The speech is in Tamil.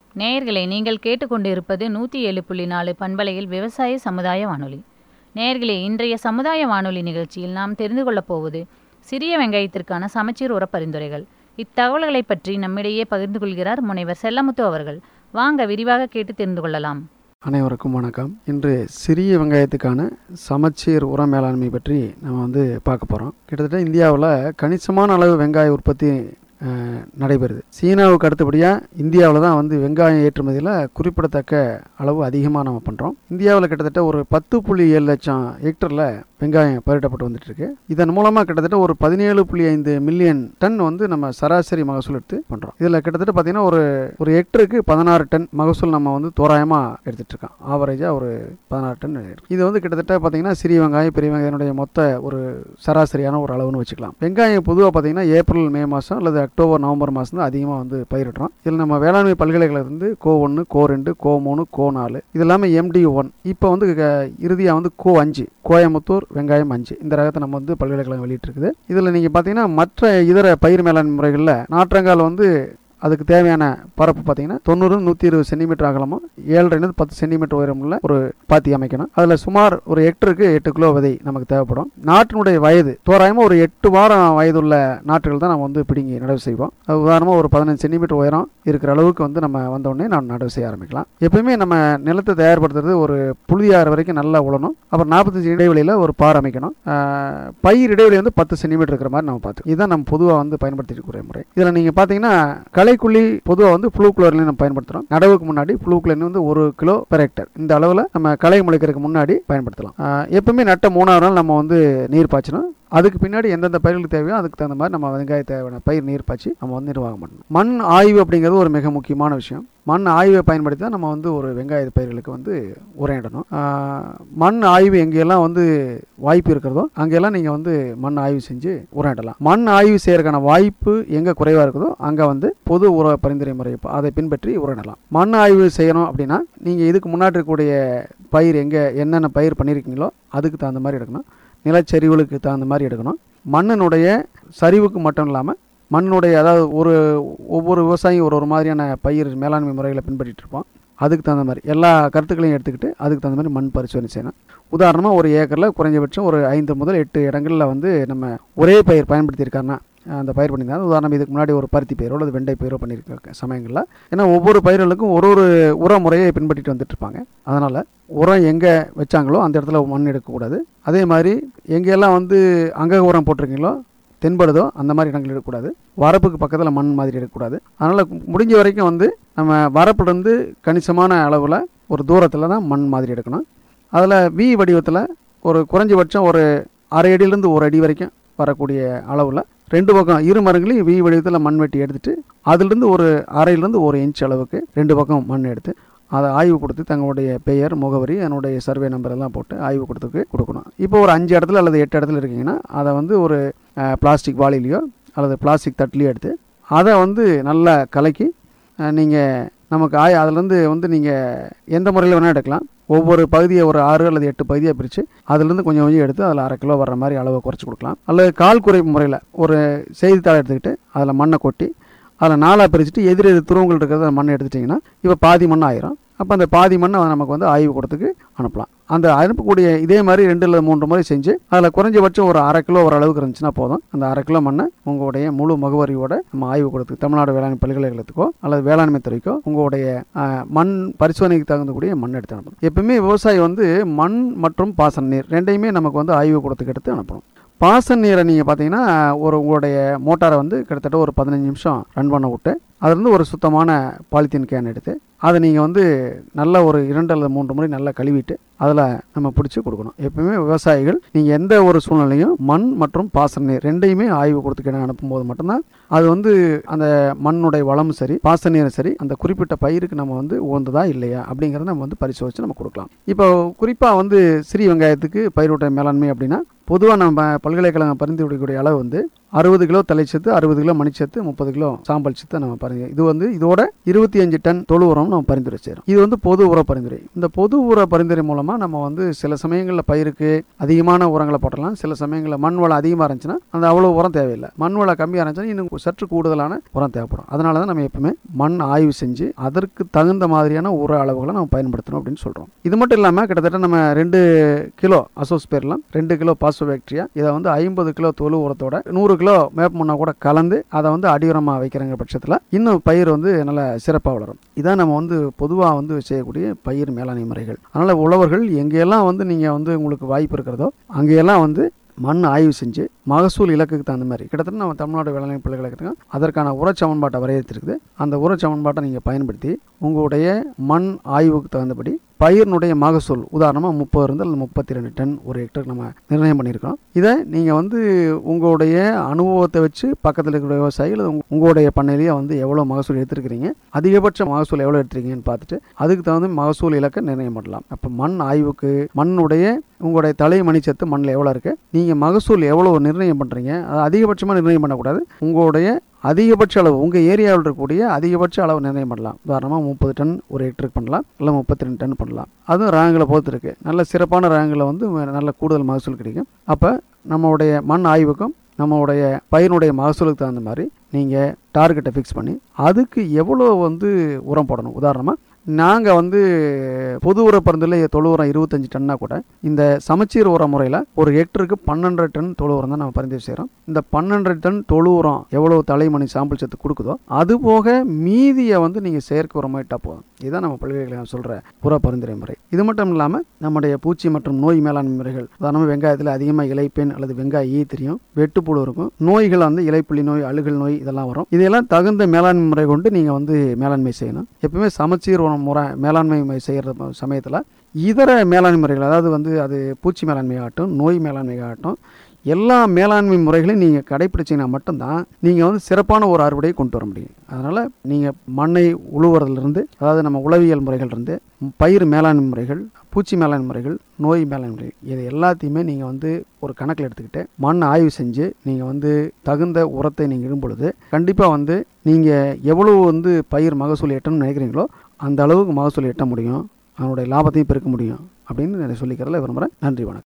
நேயர்களே நீங்கள் கேட்டுக்கொண்டிருப்பது நூற்றி ஏழு புள்ளி நாலு பண்பலையில் விவசாய சமுதாய வானொலி நேயர்களே இன்றைய சமுதாய வானொலி நிகழ்ச்சியில் நாம் தெரிந்து கொள்ளப் போவது சிறிய வெங்காயத்திற்கான சமச்சீர் உர பரிந்துரைகள் இத்தகவல்களை பற்றி நம்மிடையே பகிர்ந்து கொள்கிறார் முனைவர் செல்லமுத்து அவர்கள் வாங்க விரிவாக கேட்டு தெரிந்து கொள்ளலாம் அனைவருக்கும் வணக்கம் இன்று சிறிய வெங்காயத்துக்கான சமச்சீர் உர மேலாண்மை பற்றி நம்ம வந்து பார்க்க போகிறோம் கிட்டத்தட்ட இந்தியாவில் கணிசமான அளவு வெங்காய உற்பத்தி அஹ், நடைபெறுது சீனாவுக்கு அடுத்தபடியாக இந்தியாவில் தான் வந்து வெங்காயம் ஏற்றுமதியில் குறிப்பிடத்தக்க அளவு அதிகமாக நம்ம பண்ணுறோம் இந்தியாவில் கிட்டத்தட்ட ஒரு பத்து புள்ளி ஏழு லட்சம் ஹெக்டரில் வெங்காயம் பயிரிடப்பட்டு வந்துட்டு இருக்கு இதன் மூலமாக கிட்டத்தட்ட ஒரு பதினேழு புள்ளி ஐந்து மில்லியன் டன் வந்து நம்ம சராசரி மகசூல் எடுத்து பண்ணுறோம் இதில் கிட்டத்தட்ட பார்த்தீங்கன்னா ஒரு ஒரு ஹெக்டருக்கு பதினாறு டன் மகசூல் நம்ம வந்து தோராயமாக எடுத்துட்டு இருக்கோம் ஆவரேஜாக ஒரு பதினாறு டன் எடுக்கும். இது வந்து கிட்டத்தட்ட பார்த்தீங்கன்னா சிறிய வெங்காயம் பெரிய வெங்காயனுடைய மொத்த ஒரு சராசரியான ஒரு அளவுன்னு வச்சுக்கலாம் வெங்காயம் பொதுவாக பார்த்தீங்கன்னா ஏப்ரல் மே மாதம் அல்லது அக்டோபர் நவம்பர் மாதம் தான் அதிகமாக வந்து பயிரிடுறோம் இதில் நம்ம வேளாண்மை பல்கலைக்கழகத்திலிருந்து கோ ஒன்று கோ ரெண்டு கோ மூணு கோ நாலு இது இல்லாமல் எம்டி ஒன் இப்போ வந்து இறுதியாக வந்து கோ அஞ்சு கோயம்புத்தூர் வெங்காயம் அஞ்சு இந்த ரகத்தை நம்ம வந்து பல்கலைக்கழகம் வெளியிட்டிருக்குது இதில் நீங்கள் பார்த்தீங்கன்னா மற்ற இதர பயிர் மேலாண்மை முறைகளில் நாற்றங்கால் வந்து அதுக்கு தேவையான பரப்பு பார்த்தீங்கன்னா தொண்ணூறு நூற்றி இருபது சென்டிமீட்டர் அகலமும் ஏழரைலேருந்து பத்து சென்டிமீட்டர் உயரமுள்ள ஒரு பாத்தி அமைக்கணும் அதில் சுமார் ஒரு ஹெக்டருக்கு எட்டு கிலோ விதை நமக்கு தேவைப்படும் நாட்டினுடைய வயது தோராயமாக ஒரு எட்டு வாரம் வயதுள்ள நாற்றுகள் தான் நம்ம வந்து பிடுங்கி நடவு செய்வோம் அது உதாரணமாக ஒரு பதினஞ்சு சென்டிமீட்டர் உயரம் இருக்கிற அளவுக்கு வந்து நம்ம வந்த உடனே நம்ம நடவு செய்ய ஆரம்பிக்கலாம் எப்பயுமே நம்ம நிலத்தை தயார்படுத்துறது ஒரு புழுதியாகிற வரைக்கும் நல்லா உழணும் அப்புறம் நாற்பத்தஞ்சு இடைவெளியில் ஒரு பார் அமைக்கணும் ஆஹ் பயிர் இடைவெளி வந்து பத்து சென்டிமீட்டர் இருக்கிற மாதிரி நம்ம பார்த்து இதுதான் நம்ம பொதுவாக வந்து பயன்படுத்திட்டு இருக்கிற முறை இதில் நீங்கள் பார்த்தீங்கன்னா களைக்குள்ளி பொதுவாக வந்து புழு குளோரின் நம்ம பயன்படுத்துகிறோம் நடவுக்கு முன்னாடி புழு குளோரின் வந்து ஒரு கிலோ பெர் ஹெக்டர் இந்த அளவில் நம்ம களை முளைக்கிறதுக்கு முன்னாடி பயன்படுத்தலாம் ஆஹ் எப்பவுமே நட்ட மூணாவது நாள் நம்ம வந்து நீர் பாய்ச்சணும் அதுக்கு பின்னாடி எந்தெந்த பயிர்களுக்கு தேவையோ அதுக்கு தகுந்த மாதிரி நம்ம வெங்காய தேவையான பயிர் நீர் பாய்ச்சி நம்ம வந்து நிர்வாகம் பண்ணணும் மண் ஆய்வு அப்படிங்கிறது ஒரு மிக முக்கியமான விஷயம் மண் ஆய்வை பயன்படுத்தி தான் நம்ம வந்து ஒரு வெங்காய பயிர்களுக்கு வந்து உரையிடணும் ஆஹ் மண் ஆய்வு எங்கெல்லாம் வந்து வாய்ப்பு இருக்கிறதோ அங்கெல்லாம் நீங்கள் வந்து மண் ஆய்வு செஞ்சு உரையிடலாம் மண் ஆய்வு செய்யறதுக்கான வாய்ப்பு எங்கே குறைவாக இருக்குதோ அங்கே வந்து பொது உர பரிந்துரை முறை ப- அதை பின்பற்றி உரையிடலாம் மண் ஆய்வு செய்யணும் அப்படின்னா நீங்கள் இதுக்கு முன்னாடி இருக்கக்கூடிய பயிர் எங்கே என்னென்ன பயிர் பண்ணியிருக்கீங்களோ அதுக்கு தகுந்த மாதிரி எடுக்கணும் நிலச்சரிவுகளுக்கு தகுந்த மாதிரி எடுக்கணும் மண்ணினுடைய சரிவுக்கு மட்டும் இல்லாமல் மண்ணுடைய அதாவது ஒரு ஒவ்வொரு விவசாயியும் ஒரு ஒரு மாதிரியான பயிர் மேலாண்மை முறைகளை பின்பற்றிட்டு இருப்போம் அதுக்கு தகுந்த மாதிரி எல்லா கருத்துக்களையும் எடுத்துக்கிட்டு அதுக்கு தகுந்த மாதிரி மண் பரிசோதனை செய்யணும் உதாரணமாக ஒரு ஏக்கரில் குறைஞ்சபட்சம் ஒரு ஐந்து முதல் எட்டு இடங்களில் வந்து நம்ம ஒரே பயிர் பயன்படுத்தியிருக்காருன்னா அந்த பயிர் பண்ணியிருந்தாங்க உதாரணம் இதுக்கு முன்னாடி ஒரு பருத்தி பயிரோ அல்லது வெண்டை பயிரோ பண்ணியிருக்க சமயங்களில் ஏன்னா ஒவ்வொரு பயிர்களுக்கும் ஒரு ஒரு உர முறையை பின்பற்றிட்டு வந்துட்டு இருப்பாங்க அதனால் உரம் எங்கே வச்சாங்களோ அந்த இடத்துல மண் எடுக்கக்கூடாது அதே மாதிரி எங்கெல்லாம் வந்து அங்க உரம் போட்டிருக்கீங்களோ தென்படுதோ அந்த மாதிரி இடங்கள் எடுக்கக்கூடாது வரப்புக்கு பக்கத்தில் மண் மாதிரி எடுக்கக்கூடாது அதனால் முடிஞ்ச வரைக்கும் வந்து நம்ம வரப்புலேருந்து கணிசமான அளவில் ஒரு தூரத்தில் தான் மண் மாதிரி எடுக்கணும் அதில் வி வடிவத்தில் ஒரு குறைஞ்சபட்சம் ஒரு அரை அடியிலேருந்து ஒரு அடி வரைக்கும் வரக்கூடிய அளவில் ரெண்டு பக்கம் இரு மரங்களையும் வி வடிவத்தில் மண் வெட்டி எடுத்துட்டு அதிலிருந்து ஒரு அரையிலேருந்து ஒரு இன்ச் அளவுக்கு ரெண்டு பக்கம் மண் எடுத்து அதை ஆய்வு கொடுத்து தங்களுடைய பெயர் முகவரி அதனுடைய சர்வே நம்பர் எல்லாம் போட்டு ஆய்வு கொடுத்துக்கு கொடுக்கணும் இப்போ ஒரு அஞ்சு இடத்துல அல்லது எட்டு இடத்துல இருக்கீங்கன்னா அதை வந்து ஒரு பிளாஸ்டிக் வாளிலையோ அல்லது பிளாஸ்டிக் தட்டிலையோ எடுத்து அதை வந்து நல்லா கலக்கி நீங்கள் நமக்கு ஆய் அதுலேருந்து வந்து நீங்கள் எந்த முறையில் வேணால் எடுக்கலாம் ஒவ்வொரு பகுதியை ஒரு ஆறு அல்லது எட்டு பகுதியாக பிரித்து அதுலேருந்து கொஞ்சம் கொஞ்சம் எடுத்து அதில் அரை கிலோ வர்ற மாதிரி அளவை குறைச்சி கொடுக்கலாம் அல்லது கால் குறைப்பு முறையில் ஒரு செய்தித்தாளை எடுத்துக்கிட்டு அதில் மண்ணை கொட்டி அதில் நாலாக பிரிச்சுட்டு எதிர் எதிர் துருவங்கள் இருக்கிறத மண்ணை எடுத்துட்டிங்கன்னா இப்போ பாதி மண் ஆயிரும் அப்போ அந்த பாதி மண்ணை நமக்கு வந்து ஆய்வு கூடத்துக்கு அனுப்பலாம் அந்த அனுப்பக்கூடிய இதே மாதிரி ரெண்டு இல்லை மூன்று முறை செஞ்சு அதில் குறைஞ்சபட்சம் ஒரு அரை கிலோ ஒரு அளவுக்கு இருந்துச்சுன்னா போதும் அந்த அரை கிலோ மண்ணை உங்களுடைய முழு முகவரியோட நம்ம ஆய்வு கூடத்துக்கு தமிழ்நாடு வேளாண்மை பல்கலைக்கழகத்துக்கோ அல்லது வேளாண்மை துறைக்கோ உங்களுடைய அஹ், மண் பரிசோதனைக்கு தகுந்தக்கூடிய மண் எடுத்து அனுப்பணும் எப்பவுமே விவசாயி வந்து மண் மற்றும் பாசன நீர் ரெண்டையுமே நமக்கு வந்து ஆய்வு கூடத்துக்கு எடுத்து அனுப்பணும் பாசன நீரை நீங்கள் பார்த்தீங்கன்னா ஒரு உங்களுடைய மோட்டாரை வந்து கிட்டத்தட்ட ஒரு பதினஞ்சு நிமிஷம் ரன் பண்ண விட்டு அதுலேருந்து ஒரு சுத்தமான பாலித்தீன் கேன் எடுத்து அதை நீங்கள் வந்து நல்ல ஒரு இரண்டு அல்லது மூன்று முறை நல்லா கழுவிட்டு அதில் நம்ம பிடிச்சி கொடுக்கணும் எப்பவுமே விவசாயிகள் நீங்கள் எந்த ஒரு சூழ்நிலையும் மண் மற்றும் பாசன நீர் ரெண்டையுமே ஆய்வு கொடுத்துக்கிட அனுப்பும்போது மட்டும்தான் அது வந்து அந்த மண்ணுடைய வளமும் சரி பாசன நீரும் சரி அந்த குறிப்பிட்ட பயிருக்கு நம்ம வந்து உகந்ததா இல்லையா அப்படிங்கிறத நம்ம வந்து பரிசோதித்து நம்ம கொடுக்கலாம் இப்போ குறிப்பாக வந்து சிறிய வெங்காயத்துக்கு பயிரூட்ட மேலாண்மை அப்படின்னா பொதுவாக நம்ம பல்கலைக்கழகம் பரிந்துரைக்கக்கூடிய அளவு வந்து அறுபது கிலோ தலைச்சத்து அறுபது கிலோ மணிச்சத்து முப்பது கிலோ சாம்பல் சத்து நம்ம பரிந்து இது வந்து இதோட இருபத்தி அஞ்சு டன் தொழு உரம் நம்ம பரிந்துரை செய்கிறோம் இது வந்து பொது உர பரிந்துரை இந்த பொது உர பரிந்துரை மூலமாக உதாரணமாக நம்ம வந்து சில சமயங்களில் பயிருக்கு அதிகமான உரங்களை போட்டலாம் சில சமயங்களில் மண் வளம் அதிகமாக இருந்துச்சுன்னா அந்த அவ்வளோ உரம் தேவையில்லை மண் வளம் கம்மியாக இருந்துச்சுன்னா இன்னும் சற்று கூடுதலான உரம் தேவைப்படும் அதனால தான் நம்ம எப்பவுமே மண் ஆய்வு செஞ்சு அதற்கு தகுந்த மாதிரியான உர அளவுகளை நம்ம பயன்படுத்தணும் அப்படின்னு சொல்கிறோம் இது மட்டும் இல்லாமல் கிட்டத்தட்ட நம்ம ரெண்டு கிலோ அசோஸ்பேர்லாம் ரெண்டு கிலோ பாஸ்போபாக்டீரியா இதை வந்து ஐம்பது கிலோ தொழு உரத்தோட நூறு கிலோ மேப்முன்னா கூட கலந்து அதை வந்து அடியுரமாக வைக்கிறங்கிற பட்சத்தில் இன்னும் பயிர் வந்து நல்லா சிறப்பாக வளரும் இதான் நம்ம வந்து பொதுவாக வந்து செய்யக்கூடிய பயிர் மேலாண்மை முறைகள் அதனால் உழவர்கள் எங்கெல்லாம் வந்து நீங்கள் வந்து உங்களுக்கு வாய்ப்பு இருக்கிறதோ அங்கெல்லாம் வந்து மண் ஆய்வு செஞ்சு மகசூல் இலக்குக்கு தகுந்த மாதிரி கிட்டத்தட்ட நம்ம தமிழ்நாடு வேளாண் பல்கலைக்கழகம் அதற்கான உர சமன்பாட்டை வரையறுத்திருக்குது அந்த உர சமன்பாட்டை நீங்கள் பயன்படுத்தி உங்களுடைய மண் ஆய்வுக்கு தகுந்தபடி பயிரினுடைய மகசூல் உதாரணமாக முப்பது இருந்து அல்லது முப்பத்தி ரெண்டு டன் ஒரு ஹெக்டர் நம்ம நிர்ணயம் பண்ணியிருக்கோம் இதை நீங்கள் வந்து உங்களுடைய அனுபவத்தை வச்சு பக்கத்தில் இருக்கிற விவசாயிகள் உங்க- உங்களுடைய பண்ணையிலேயே வந்து எவ்வளோ மகசூல் எடுத்திருக்கிறீங்க அதிகபட்ச மகசூல் எவ்வளோ எடுத்திருக்கீங்கன்னு பார்த்துட்டு அதுக்கு தகுந்த மகசூல் இலக்கை நிர்ணயம் பண்ணலாம் அப்போ மண் ஆய்வுக்கு மண்ணுடைய உங்களுடைய தலை மணிச்சத்து மண்ணில் எவ்வளோ இருக்குது நீங்கள் மகசூல் எவ்வளோ நிர்ணயம் பண்ணுறீங்க அது அதிகபட்சமாக நிர்ணயம் பண்ணக்கூடாது உங்களுடைய அதிகபட்ச அளவு உங்கள் ஏரியாவில் இருக்கக்கூடிய அதிகபட்ச அளவு நிர்ணயம் பண்ணலாம் உதாரணமாக முப்பது டன் ஒரு ஹெக்டருக்கு பண்ணலாம் இல்லை முப்பத்தி ரெண்டு டன் பண்ணலாம் அதுவும் ரகங்களை பொறுத்து இருக்குது நல்ல சிறப்பான ரகங்களில் வந்து நல்ல கூடுதல் மகசூல் கிடைக்கும் அப்போ நம்மளுடைய மண் ஆய்வுக்கும் நம்மளுடைய பயிரினுடைய மகசூலுக்கு தகுந்த மாதிரி நீங்கள் டார்கெட்டை ஃபிக்ஸ் பண்ணி அதுக்கு எவ்வளோ வந்து உரம் போடணும் உதாரணமாக நாங்கள் வந்து பொது உர பரிந்துரையில் தொழு உரம் இருபத்தஞ்சி டன்னா கூட இந்த சமச்சீர் உர முறையில் ஒரு ஹெக்டருக்கு பன்னெண்டரை டன் தொழு உரம் தான் நம்ம பரிந்துரை செய்கிறோம் இந்த பன்னெண்டரை டன் தொழு உரம் எவ்வளோ தலைமணி சாம்பிள் சத்து கொடுக்குதோ அது போக மீதியை வந்து நீங்கள் செயற்கை உரமாயிட்டா போதும் இதுதான் நம்ம பல்கலைக்கழகம் சொல்கிற உர பரிந்துரை முறை இது மட்டும் இல்லாமல் நம்முடைய பூச்சி மற்றும் நோய் மேலாண்மை முறைகள் உதாரணமாக வெங்காயத்தில் அதிகமாக இலைப்பெண் அல்லது வெங்காய ஈ தெரியும் வெட்டுப்புழு இருக்கும் நோய்கள் வந்து இலைப்புள்ளி நோய் அழுகல் நோய் இதெல்லாம் வரும் இதையெல்லாம் தகுந்த மேலாண்மை முறை கொண்டு நீங்கள் வந்து மேலாண்மை செய்யணும் எப்பவுமே சமச்சீர் உரம் முறை மேலாண்மை முறை செய்கிற சமயத்தில் இதர மேலாண்மை முறைகள் அதாவது வந்து அது பூச்சி மேலாண்மை ஆகட்டும் நோய் மேலாண்மை ஆகட்டும் எல்லா மேலாண்மை முறைகளையும் நீங்கள் கடைப்பிடிச்சிங்கன்னா மட்டும்தான் நீங்கள் வந்து சிறப்பான ஒரு அறுவடையை கொண்டு வர முடியும் அதனால் நீங்கள் மண்ணை உழுவுறதுலேருந்து அதாவது நம்ம உளவியல் முறைகள் இருந்து பயிர் மேலாண்மை முறைகள் பூச்சி மேலாண்மை முறைகள் நோய் மேலாண்மை முறைகள் இது எல்லாத்தையுமே நீங்கள் வந்து ஒரு கணக்கில் எடுத்துக்கிட்டு மண் ஆய்வு செஞ்சு நீங்கள் வந்து தகுந்த உரத்தை நீங்கள் இடும் பொழுது கண்டிப்பாக வந்து நீங்கள் எவ்வளோ வந்து பயிர் மகசூல் எட்டணும்னு நினைக்கிறீங்களோ அந்த அளவுக்கு மகசூல் எட்ட முடியும் அதனுடைய லாபத்தையும் பெருக்க முடியும் அப்படின்னு நான் சொல்லிக்கிறதுல விரும்புகிறேன் நன்றி வணக்கம்